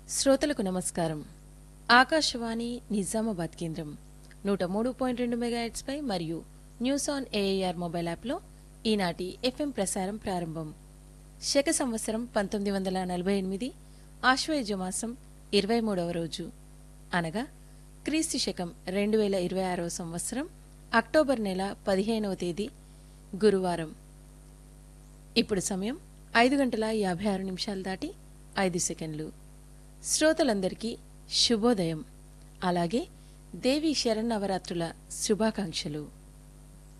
శ్రోతలకు నమస్కారం ఆకాశవాణి నిజామాబాద్ కేంద్రం నూట మూడు పాయింట్ రెండు మెగాహెట్స్పై మరియు న్యూస్ ఆన్ ఏఐఆర్ మొబైల్ యాప్లో ఈనాటి ఎఫ్ఎం ప్రసారం ప్రారంభం శక సంవత్సరం పంతొమ్మిది వందల నలభై ఎనిమిది ఆశ్వయుజ మాసం ఇరవై మూడవ రోజు అనగా క్రీస్తు శకం రెండు వేల ఇరవై ఆరవ సంవత్సరం అక్టోబర్ నెల పదిహేనవ తేదీ గురువారం ఇప్పుడు సమయం ఐదు గంటల యాభై ఆరు నిమిషాలు దాటి ఐదు సెకండ్లు శ్రోతలందరికీ శుభోదయం అలాగే దేవి శరన్నవరాత్రుల శుభాకాంక్షలు